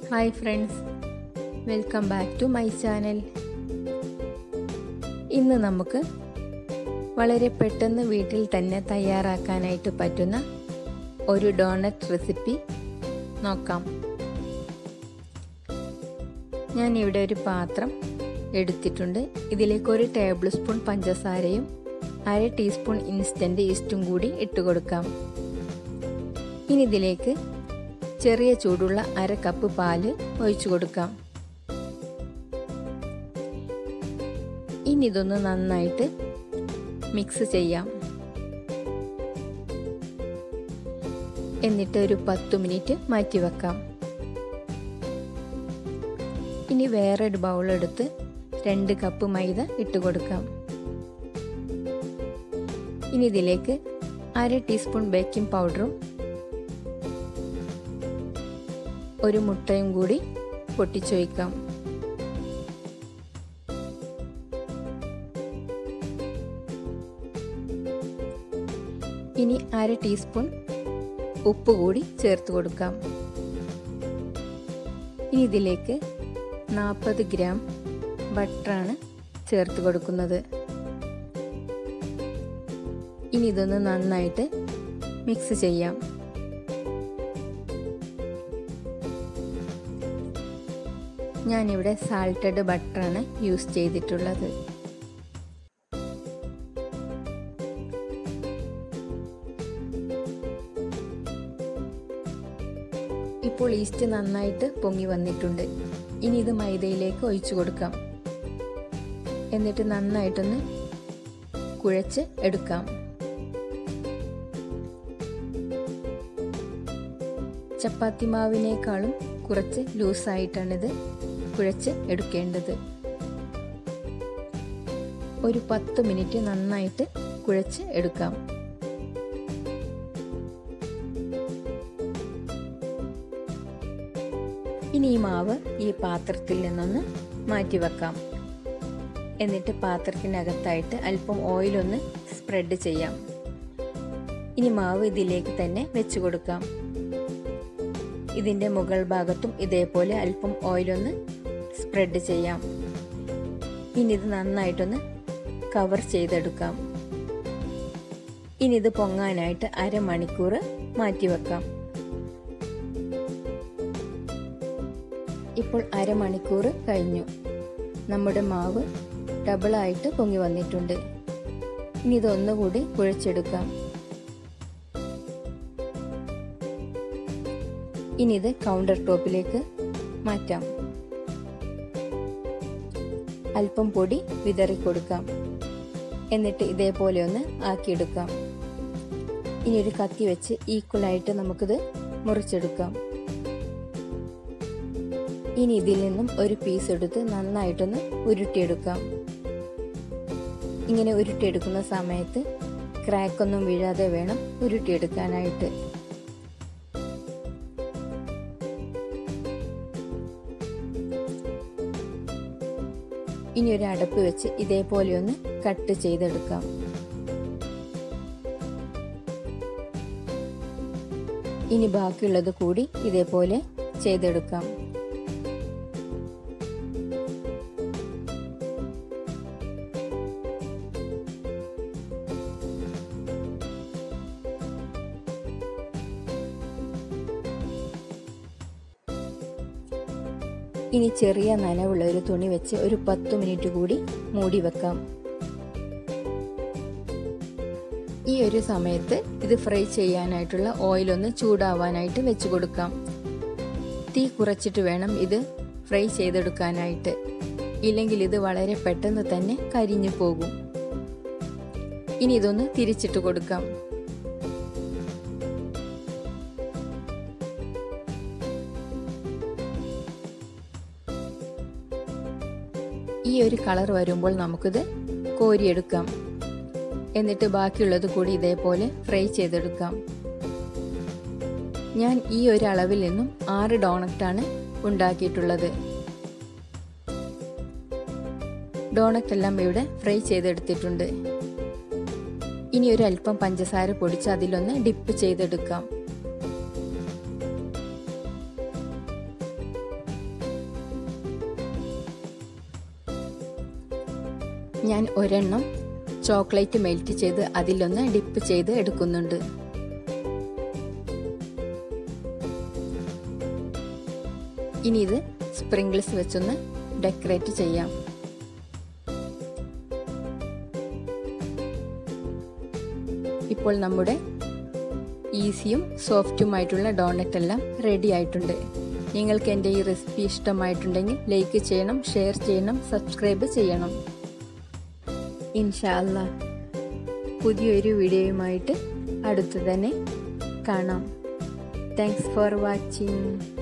hi friends welcome back to my channel ഇന്ന് നമുക്ക് വളരെ പെട്ടെന്ന് വീട്ടിൽ തന്നെ തയ്യാറാക്കാനായിട്ട് പറ്റുന്ന ഒരു ഡോണറ്റ് റെസിപ്പി നോക്കാം ഞാൻ ഇവിടെ ഒരു പാത്രം എടുത്തിട്ടുണ്ട് ഇതിലേക്ക് ഒരു ടേബിൾ സ്പൂൺ പഞ്ചസാരയും അര ടീസ്പൂൺ ഇൻസ്റ്റൻറ്റ് ഈസ്റ്റും കൂടി ഇട്ട് കൊടുക്കാം ഇനി ഇതിലേക്ക് ചെറിയ ചൂടുള്ള അര കപ്പ് പാല് ഒഴിച്ചു കൊടുക്കാം ഇനി ഇതൊന്ന് നന്നായിട്ട് മിക്സ് ചെയ്യാം എന്നിട്ട് ഒരു പത്ത് മിനിറ്റ് മാറ്റി വെക്കാം ഇനി വേറൊരു ബൗൾ എടുത്ത് രണ്ട് കപ്പ് മൈദ ഇട്ട് കൊടുക്കാം ഇനി ഇതിലേക്ക് അര ടീസ്പൂൺ ബേക്കിംഗ് പൗഡറും ഒരു മുട്ടയും കൂടി പൊട്ടിച്ചൊഴിക്കാം ഇനി അര ടീസ്പൂൺ ഉപ്പ് കൂടി ചേർത്ത് കൊടുക്കാം ഇനി ഇതിലേക്ക് നാൽപ്പത് ഗ്രാം ബട്ടറാണ് ചേർത്ത് കൊടുക്കുന്നത് ഇനി ഇതൊന്ന് നന്നായിട്ട് മിക്സ് ചെയ്യാം ഞാനിവിടെ സാൾട്ടഡ് ബട്ടറാണ് യൂസ് ചെയ്തിട്ടുള്ളത് ഇപ്പോൾ ഈസ്റ്റ് നന്നായിട്ട് പൊങ്ങി വന്നിട്ടുണ്ട് ഇനി ഇത് മൈദയിലേക്ക് ഒഴിച്ചു കൊടുക്കാം എന്നിട്ട് നന്നായിട്ടൊന്ന് കുഴച്ച് എടുക്കാം ചപ്പാത്തി മാവിനേക്കാളും കുറച്ച് ലൂസായിട്ടാണിത് കുഴച്ച് എടുക്കേണ്ടത് ഒരു പത്ത് മിനിറ്റ് നന്നായിട്ട് കുഴച്ച് എടുക്കാം ഇനി ഈ മാവ് ഈ പാത്രത്തിൽ നിന്നൊന്ന് മാറ്റി വെക്കാം എന്നിട്ട് പാത്രത്തിനകത്തായിട്ട് അല്പം ഓയിലൊന്ന് സ്പ്രെഡ് ചെയ്യാം ഇനി മാവ് ഇതിലേക്ക് തന്നെ വെച്ചു കൊടുക്കാം ഇതിൻ്റെ മുകൾ ഭാഗത്തും ഇതേപോലെ അല്പം ഓയിലൊന്ന് സ്പ്രെഡ് ചെയ്യാം ഇനി ഇത് നന്നായിട്ടൊന്ന് കവർ ചെയ്തെടുക്കാം ഇനി ഇത് പൊങ്ങാനായിട്ട് അരമണിക്കൂർ മാറ്റി വെക്കാം ഇപ്പോൾ അരമണിക്കൂർ കഴിഞ്ഞു നമ്മുടെ മാവ് ഡബിളായിട്ട് പൊങ്ങി വന്നിട്ടുണ്ട് ഇനി ഇതൊന്നുകൂടി കുഴച്ചെടുക്കാം ഇനി ഇത് കൗണ്ടർ ടോപ്പിലേക്ക് മാറ്റാം അല്പം പൊടി വിതറി കൊടുക്കാം എന്നിട്ട് ഇതേപോലെ ഒന്ന് ആക്കിയെടുക്കാം ഇനി ഒരു കത്തി വെച്ച് ഈക്വലായിട്ട് നമുക്കിത് മുറിച്ചെടുക്കാം ഇനി ഇതിൽ നിന്നും ഒരു പീസ് എടുത്ത് നന്നായിട്ടൊന്ന് ഉരുട്ടിയെടുക്കാം ഇങ്ങനെ ഉരുട്ടിയെടുക്കുന്ന സമയത്ത് ക്രാക്കൊന്നും വീഴാതെ വേണം ഉരുട്ടിയെടുക്കാനായിട്ട് ഇനി ഒരു അടപ്പ് വെച്ച് ഇതേപോലെ ഒന്ന് കട്ട് ചെയ്തെടുക്കാം ഇനി ബാക്കിയുള്ളത് കൂടി ഇതേപോലെ ചെയ്തെടുക്കാം ഇനി ചെറിയ നനവുള്ള ഒരു തുണി വെച്ച് ഒരു പത്ത് മിനിറ്റ് കൂടി മൂടി വെക്കാം ഈ ഒരു സമയത്ത് ഇത് ഫ്രൈ ചെയ്യാനായിട്ടുള്ള ഓയിൽ ഒന്ന് ചൂടാവാനായിട്ട് വെച്ച് കൊടുക്കാം തീ കുറച്ചിട്ട് വേണം ഇത് ഫ്രൈ ചെയ്തെടുക്കാനായിട്ട് ഇല്ലെങ്കിൽ ഇത് വളരെ പെട്ടെന്ന് തന്നെ കരിഞ്ഞു പോകും ഇനി ഇതൊന്ന് തിരിച്ചിട്ട് കൊടുക്കാം ഈ ഒരു കളർ വരുമ്പോൾ നമുക്കിത് കോരിയെടുക്കാം എന്നിട്ട് ബാക്കിയുള്ളത് കൂടി ഇതേപോലെ ഫ്രൈ ചെയ്തെടുക്കാം ഞാൻ ഈ ഒരു അളവിൽ നിന്നും ആറ് ഡോണറ്റാണ് ഉണ്ടാക്കിയിട്ടുള്ളത് ഡോണറ്റ് എല്ലാം ഇവിടെ ഫ്രൈ ചെയ്തെടുത്തിട്ടുണ്ട് ഇനി ഒരു അല്പം പഞ്ചസാര പൊടിച്ച് അതിലൊന്ന് ഡിപ്പ് ചെയ്തെടുക്കാം ഞാൻ ഒരെണ്ണം ചോക്ലേറ്റ് മെൽറ്റ് ചെയ്ത് അതിലൊന്ന് ഡിപ്പ് ചെയ്ത് എടുക്കുന്നുണ്ട് ഇനി ഇത് സ്പ്രിങ്കിൾസ് വെച്ചൊന്ന് ഡെക്കറേറ്റ് ചെയ്യാം ഇപ്പോൾ നമ്മുടെ ഈസിയും സോഫ്റ്റുമായിട്ടുള്ള ഡോണറ്റ് എല്ലാം റെഡി ആയിട്ടുണ്ട് നിങ്ങൾക്ക് എൻ്റെ ഈ റെസിപ്പി ഇഷ്ടമായിട്ടുണ്ടെങ്കിൽ ലൈക്ക് ചെയ്യണം ഷെയർ ചെയ്യണം സബ്സ്ക്രൈബ് ചെയ്യണം ഇൻഷാല്ല പുതിയൊരു വീഡിയോയുമായിട്ട് അടുത്തു തന്നെ കാണാം താങ്ക്സ് ഫോർ വാച്ചിങ്